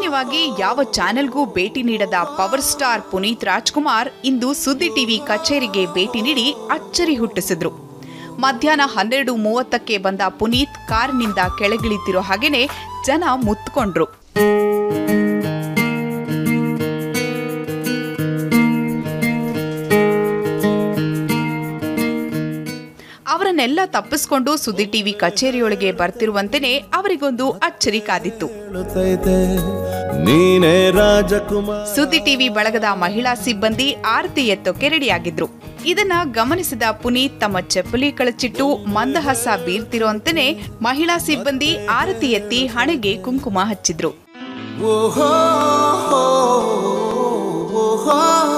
ಸಾಮಾನ್ಯವಾಗಿ ಯಾವ ಚಾನೆಲ್ಗೂ ಭೇಟಿ ನೀಡದ ಪವರ್ ಸ್ಟಾರ್ ಪುನೀತ್ ರಾಜ್ಕುಮಾರ್ ಇಂದು ಸುದ್ದಿ ಟಿವಿ ಕಚೇರಿಗೆ ಭೇಟಿ ನೀಡಿ ಅಚ್ಚರಿ ಹುಟ್ಟಿಸಿದ್ರು ಮಧ್ಯಾಹ್ನ ಹನ್ನೆರಡು ಮೂವತ್ತಕ್ಕೆ ಬಂದ ಪುನೀತ್ ಕಾರಿನಿಂದ ಕೆಳಗಿಳಿತಿರೋ ಹಾಗೇನೆ ಜನ ಮುತ್ಕೊಂಡ್ರು ಅವರನ್ನೆಲ್ಲ ತಪ್ಪಿಸ್ಕೊಂಡು ಸುದ್ದಿ ಟಿವಿ ಕಚೇರಿಯೊಳಗೆ ಬರ್ತಿರುವಂತೆಯೇ ಅವರಿಗೊಂದು ಅಚ್ಚರಿ ಕಾದಿತ್ತು ಹೇಳುತ್ತೈತೆ ನೀನೇ ರಾಜಕುಮಾರ್ ಸುದ್ದಿ ಟಿವಿ ಬಳಗದ ಮಹಿಳಾ ಸಿಬ್ಬಂದಿ ಆರತಿ ಎತ್ತೋಕೆ ರೆಡಿಯಾಗಿದ್ರು ಇದನ್ನ ಗಮನಿಸಿದ ಪುನೀತ್ ತಮ್ಮ ಚಪ್ಪಲಿ ಕಳಚಿಟ್ಟು ಮಂದಹಾಸ ಬೀರ್ತಿರೋಂತೆಯೇ ಮಹಿಳಾ ಸಿಬ್ಬಂದಿ ಆರತಿ ಎತ್ತಿ ಹಣೆಗೆ ಕುಂಕುಮ ಹಚ್ಚಿದ್ರು ಓಹೋ ಓಹೋ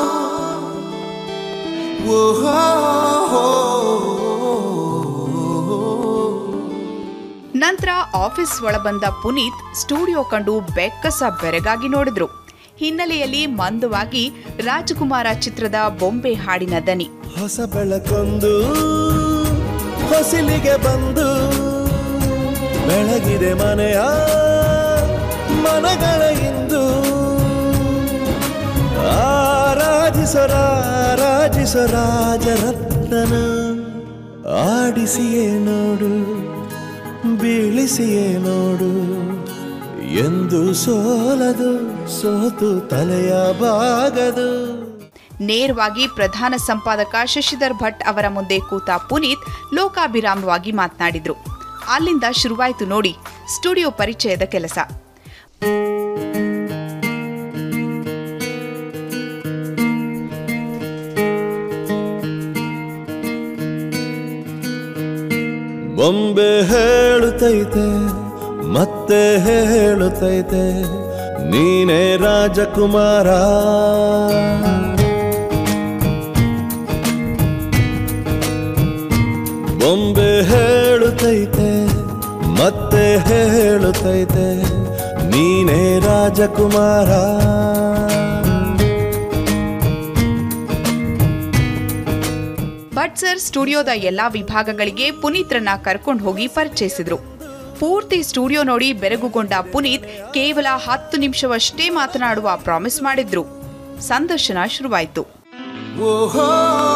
ನಂತರ ಆಫೀಸ್ ಒಳಬಂದ ಪುನೀತ್ ಸ್ಟುಡಿಯೋ ಕಂಡು ಬೆಕ್ಕಸ ಬೆರಗಾಗಿ ನೋಡಿದ್ರು ಹಿನ್ನೆಲೆಯಲ್ಲಿ ಮಂದವಾಗಿ ರಾಜಕುಮಾರ ಚಿತ್ರದ ಬೊಂಬೆ ಹಾಡಿನ ದನಿ ಹೊಸ ಬೆಳಕೊಂದು ಹೊಸಿಲಿಗೆ ಬಂದು ಬೆಳಗಿದೆ ಮನೆಯ ಮನಗಳ ಇಂದು ಆರಾಧಿಸರಾರಾಜಿಸ ರಾಜರತ್ನನ ಆಡಿಸಿಯೇ ನೋಡು ಬೀಳಿಸಿಯೇ ನೋಡು ಎಂದು ಸೋಲದು ಸೋತು ತಲೆಯ ಬಾಗದು ನೇರವಾಗಿ ಪ್ರಧಾನ ಸಂಪಾದಕ ಶಶಿಧರ್ ಭಟ್ ಅವರ ಮುಂದೆ ಕೂತ ಪುನೀತ್ ಲೋಕಾಭಿರಾಮವಾಗಿ ಮಾತನಾಡಿದ್ರು ಅಲ್ಲಿಂದ ಶುರುವಾಯಿತು ನೋಡಿ ಸ್ಟುಡಿಯೋ ಪರಿಚಯದ ಕೆಲಸ ಬೊಂಬೆ ಹೇಳುತ್ತೈತೆ ಮತ್ತೆ ಹೇಳುತ್ತೈತೆ ನೀನೇ ರಾಜಕುಮಾರ ಬೊಂಬೆ ಹೇಳುತ್ತೈತೆ ಮತ್ತೆ ಹೇಳುತ್ತೈತೆ ನೀನೇ ರಾಜಕುಮಾರ ಭಟ್ ಸರ್ ಸ್ಟುಡಿಯೋದ ಎಲ್ಲಾ ವಿಭಾಗಗಳಿಗೆ ಪುನೀತ್ರನ್ನ ಕರ್ಕೊಂಡು ಹೋಗಿ ಪರಿಚಯಿಸಿದ್ರು ಪೂರ್ತಿ ಸ್ಟುಡಿಯೋ ನೋಡಿ ಬೆರಗುಗೊಂಡ ಪುನೀತ್ ಕೇವಲ ಹತ್ತು ನಿಮಿಷವಷ್ಟೇ ಮಾತನಾಡುವ ಪ್ರಾಮಿಸ್ ಮಾಡಿದ್ರು ಸಂದರ್ಶನ ಶುರುವಾಯಿತು ಓಹೋ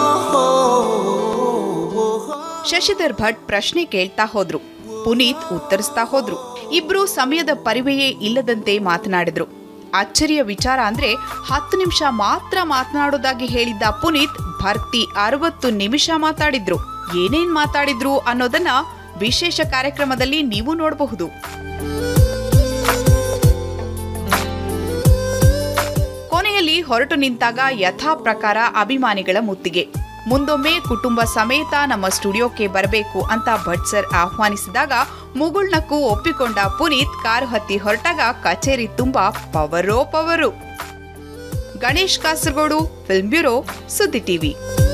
ಶಶಿಧರ್ ಭಟ್ ಪ್ರಶ್ನೆ ಕೇಳ್ತಾ ಹೋದ್ರು ಪುನೀತ್ ಉತ್ತರಿಸ್ತಾ ಹೋದ್ರು ಇಬ್ರು ಸಮಯದ ಪರಿವೆಯೇ ಇಲ್ಲದಂತೆ ಮಾತನಾಡಿದ್ರು ಅಚ್ಚರಿಯ ವಿಚಾರ ಅಂದ್ರೆ ಹತ್ತು ನಿಮಿಷ ಮಾತ್ರ ಮಾತನಾಡೋದಾಗಿ ಹೇಳಿದ್ದ ಪುನೀತ್ ಭರ್ತಿ ಅರವತ್ತು ನಿಮಿಷ ಮಾತಾಡಿದ್ರು ಏನೇನ್ ಮಾತಾಡಿದ್ರು ಅನ್ನೋದನ್ನ ವಿಶೇಷ ಕಾರ್ಯಕ್ರಮದಲ್ಲಿ ನೀವು ನೋಡಬಹುದು ಕೊನೆಯಲ್ಲಿ ಹೊರಟು ನಿಂತಾಗ ಯಥಾ ಪ್ರಕಾರ ಅಭಿಮಾನಿಗಳ ಮುತ್ತಿಗೆ ಮುಂದೊಮ್ಮೆ ಕುಟುಂಬ ಸಮೇತ ನಮ್ಮ ಸ್ಟುಡಿಯೋಕ್ಕೆ ಬರಬೇಕು ಅಂತ ಭಟ್ ಸರ್ ಆಹ್ವಾನಿಸಿದಾಗ ಮುಗುಳ್ನಕ್ಕೂ ಒಪ್ಪಿಕೊಂಡ ಪುನೀತ್ ಕಾರು ಹತ್ತಿ ಹೊರಟಾಗ ಕಚೇರಿ ತುಂಬಾ ಪವರೋ power Ganesh Kasaragod film bureau Suddi TV